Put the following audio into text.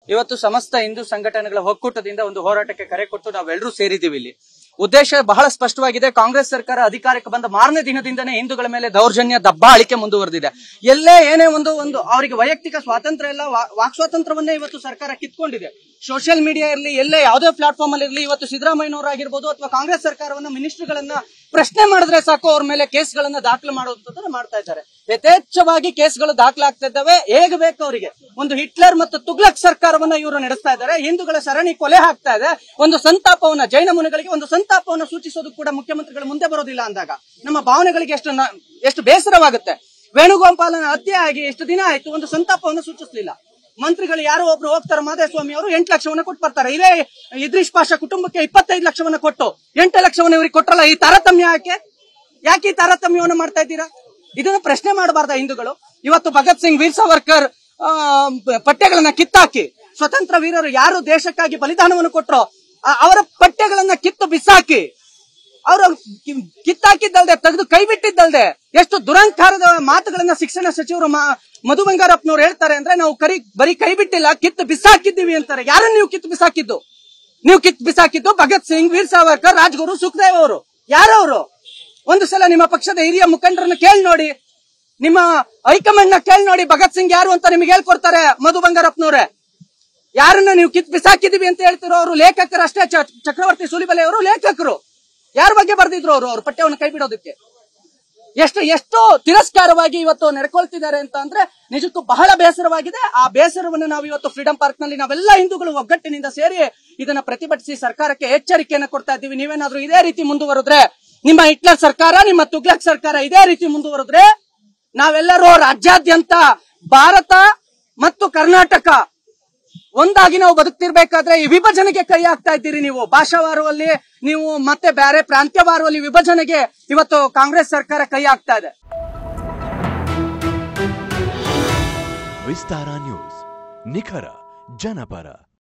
ಇವತ್ತು ಸಮಸ್ತ ಹಿಂದೂ ಸಂಘಟನೆಗಳ ಒಕ್ಕೂಟದಿಂದ ಒಂದು ಹೋರಾಟಕ್ಕೆ ಕರೆ ಕೊಟ್ಟು ನಾವೆಲ್ಲರೂ ಸೇರಿದ್ದೀವಿ ಇಲ್ಲಿ ಉದ್ದೇಶ ಬಹಳ ಸ್ಪಷ್ಟವಾಗಿದೆ ಕಾಂಗ್ರೆಸ್ ಸರ್ಕಾರ ಅಧಿಕಾರಕ್ಕೆ ಬಂದ ಮಾರನೇ ದಿನದಿಂದನೇ ಹಿಂದೂಗಳ ಮೇಲೆ ದೌರ್ಜನ್ಯ ದಬ್ಬಾಳಿಕೆ ಮುಂದುವರೆದಿದೆ ಎಲ್ಲೇ ಏನೇ ಒಂದು ಒಂದು ಅವರಿಗೆ ವೈಯಕ್ತಿಕ ಸ್ವಾತಂತ್ರ್ಯ ಇಲ್ಲ ವಾ- ವಾಕ್ ಸ್ವಾತಂತ್ರ್ಯವನ್ನೇ ಇವತ್ತು ಸರ್ಕಾರ ಕಿತ್ಕೊಂಡಿದೆ ಸೋಷಿಯಲ್ ಮೀಡಿಯಾ ಇರಲಿ ಎಲ್ಲೇ ಯಾವುದೇ ಪ್ಲಾಟ್ಫಾರ್ಮ್ ಅಲ್ಲಿ ಇರಲಿ ಇವತ್ತು ಸಿದ್ದರಾಮಯ್ಯನವರಾಗಿರ್ಬೋದು ಅಥವಾ ಕಾಂಗ್ರೆಸ್ ಸರ್ಕಾರವನ್ನ ಮಿನಿಸ್ಟರ್ಗಳನ್ನ ಪ್ರಶ್ನೆ ಮಾಡಿದ್ರೆ ಸಾಕು ಅವ್ರ ಮೇಲೆ ಕೇಸ್ಗಳನ್ನ ದಾಖಲು ಮಾಡುವಂತದ್ದನ್ನ ಮಾಡ್ತಾ ಇದ್ದಾರೆ ಯಥೇಚ್ಛವಾಗಿ ಕೇಸ್ಗಳು ದಾಖಲಾಗ್ತಾ ಇದ್ದಾವೆ ಹೇಗೆ ಬೇಕು ಅವರಿಗೆ ಒಂದು ಹಿಟ್ಲರ್ ಮತ್ತು ತುಗ್ಲಕ್ ಸರ್ಕಾರವನ್ನ ಇವರು ನಡೆಸ್ತಾ ಇದ್ದಾರೆ ಹಿಂದೂಗಳ ಸರಣಿ ಕೊಲೆ ಹಾಕ್ತಾ ಇದೆ ಒಂದು ಸಂತಾಪವನ್ನ ಜೈನ ಮುನಿಗಳಿಗೆ ಒಂದು ಸಂತಾಪವನ್ನ ಸೂಚಿಸೋದು ಕೂಡ ಮುಖ್ಯಮಂತ್ರಿಗಳು ಮುಂದೆ ಬರೋದಿಲ್ಲ ಅಂದಾಗ ನಮ್ಮ ಭಾವನೆಗಳಿಗೆ ಎಷ್ಟು ನ- ಎಷ್ಟು ಬೇಸರವಾಗುತ್ತೆ ವೇಣುಗೋಪಾಲನ ಹತ್ಯೆ ಆಗಿ ಎಷ್ಟು ದಿನ ಆಯ್ತು ಒಂದು ಸಂತಾಪವನ್ನು ಸೂಚಿಸಲಿಲ್ಲ ಮಂತ್ರಿಗಳು ಯಾರೋ ಒಬ್ರು ಹೋಗ್ತಾರೆ ಮಾದೇಸ್ವಾಮಿ ಅವರು ಎಂಟು ಲಕ್ಷವನ್ನ ಕೊಟ್ಟು ಬರ್ತಾರೆ ಇದೇ ಇದ್ರೀಶ್ ಪಾಷಾ ಕುಟುಂಬಕ್ಕೆ ಇಪ್ಪತ್ತೈದು ಲಕ್ಷವನ್ನ ಕೊಟ್ಟು ಎಂಟು ಲಕ್ಷವನ್ನ ಇವ್ರಿಗೆ ಕೊಟ್ರಲ್ಲ ಈ ತಾರತಮ್ಯ ಯಾಕೆ ಯಾಕೆ ಈ ತಾರತಮ್ಯವನ್ನ ಮಾಡ್ತಾ ಇದ್ದೀರಾ ಇದನ್ನ ಪ್ರಶ್ನೆ ಮಾಡಬಾರ್ದ ಹಿಂದೂಗಳು ಇವತ್ತು ಭಗತ್ ಸಿಂಗ್ ವೀರ್ ಸಾವರ್ಕರ್ ಆ, ಪಠ್ಯಗಳನ್ನ ಕಿತ್ತಾಕಿ ಸ್ವತಂತ್ರ ವೀರರು ಯಾರು ದೇಶಕ್ಕಾಗಿ ಬಲಿದಾನವನ್ನು ಕೊಟ್ರೋ ಆ- ಅವರ ಪಠ್ಯಗಳನ್ನ ಕಿತ್ತು ಬಿಸಾಕಿ ಅವರು ಕಿತ್ತಾಕಿದ್ದಲ್ದೆ ತೆಗೆದು ಕೈ ಬಿಟ್ಟಿದ್ದಲ್ದೆ ಎಷ್ಟು ದುರಂಕಾರದ ಮಾತುಗಳನ್ನ ಶಿಕ್ಷಣ ಸಚಿವರು ಮಾ- ಮಧು ಬಂಗಾರಪ್ಪನವ್ರು ಹೇಳ್ತಾರೆ ಅಂದ್ರೆ ನಾವು ಕರಿ ಬರೀ ಕೈ ಬಿಟ್ಟಿಲ್ಲ ಕಿತ್ತು ಬಿಸಾಕಿದ್ದೀವಿ ಅಂತಾರೆ ಯಾರನ್ನ ನೀವು ಕಿತ್ತು ಬಿಸಾಕಿದ್ದು ನೀವು ಕಿತ್ತು ಬಿಸಾಕಿದ್ದು ಭಗತ್ ಸಿಂಗ್ ವೀರ್ ಸಾವರ್ಕರ್ ರಾಜ್ಗುರು ಸುಖದೇವ್ ಅವರು ಯಾರವರು ಒಂದು ಸಲ ನಿಮ್ಮ ಪಕ್ಷದ ಹಿರಿಯ ಮುಖಂಡರನ್ನ ಕೇಳಿ ನೋಡಿ ನಿಮ್ಮ ಹೈಕಮಾಂಡ್ ನ ಕೇಳಿ ನೋಡಿ ಭಗತ್ ಸಿಂಗ್ ಯಾರು ಅಂತ ನಿಮ್ಗೆ ಹೇಳ್ಕೊಡ್ತಾರೆ ಮಧು ಬಂಗಾರಪ್ಪನವ್ರೆ ಯಾರನ್ನ ನೀವು ಕಿತ್ ಬಿಸಾಕಿದೀವಿ ಅಂತ ಹೇಳ್ತಿರೋ ಅವರು ಲೇಖಕರು ಅಷ್ಟೇ ಚ- ಚಕ್ರವರ್ತಿ ಸುಲಿಬಲೆ ಅವರು ಲೇಖಕರು ಯಾರ ಬಗ್ಗೆ ಬರ್ದಿದ್ರು ಅವರು ಅವ್ರ ಪಠ್ಯವನ್ನು ಕೈ ಬಿಡೋದಕ್ಕೆ ಎಷ್ಟು ಎಷ್ಟು ತಿರಸ್ಕಾರವಾಗಿ ಇವತ್ತು ನಡ್ಕೊಳ್ತಿದ್ದಾರೆ ಅಂತ ಅಂದ್ರೆ ನಿಜಕ್ಕೂ ಬಹಳ ಬೇಸರವಾಗಿದೆ ಆ ಬೇಸರವನ್ನು ನಾವು ಇವತ್ತು ಫ್ರೀಡಂ ಪಾರ್ಕ್ ನಲ್ಲಿ ನಾವೆಲ್ಲ ಹಿಂದೂಗಳು ಒಗ್ಗಟ್ಟಿನಿಂದ ಸೇರಿ ಇದನ್ನ ಪ್ರತಿಭಟಿಸಿ ಸರ್ಕಾರಕ್ಕೆ ಎಚ್ಚರಿಕೆಯನ್ನು ಕೊಡ್ತಾ ಇದ್ದೀವಿ ನೀವೇನಾದ್ರೂ ಇದೇ ರೀತಿ ಮುಂದುವರೆದ್ರೆ ನಿಮ್ಮ ಹಿಟ್ಲರ್ ಸರ್ಕಾರ ನಿಮ್ಮ ತುಗ್ಲಕ್ ಸರ್ಕಾರ ಇದೇ ರೀತಿ ಮುಂದುವರೆದ್ರೆ ನಾವೆಲ್ಲರೂ ರಾಜ್ಯಾದ್ಯಂತ ಭಾರತ ಮತ್ತು ಕರ್ನಾಟಕ ಒಂದಾಗಿ ನಾವು ಬದುಕ್ತಿರ್ಬೇಕಾದ್ರೆ ಈ ವಿಭಜನೆಗೆ ಕೈ ಹಾಕ್ತಾ ಇದ್ದೀರಿ ನೀವು ಭಾಷಾವಾರದಲ್ಲಿ ನೀವು ಮತ್ತೆ ಬೇರೆ ಪ್ರಾಂತ್ಯವಾರದಲ್ಲಿ ವಿಭಜನೆಗೆ ಇವತ್ತು ಕಾಂಗ್ರೆಸ್ ಸರ್ಕಾರ ಕೈ ಹಾಕ್ತಾ ಇದೆ ವಿಸ್ತಾರ ನ್ಯೂಸ್ ನಿಖರ ಜನಪರ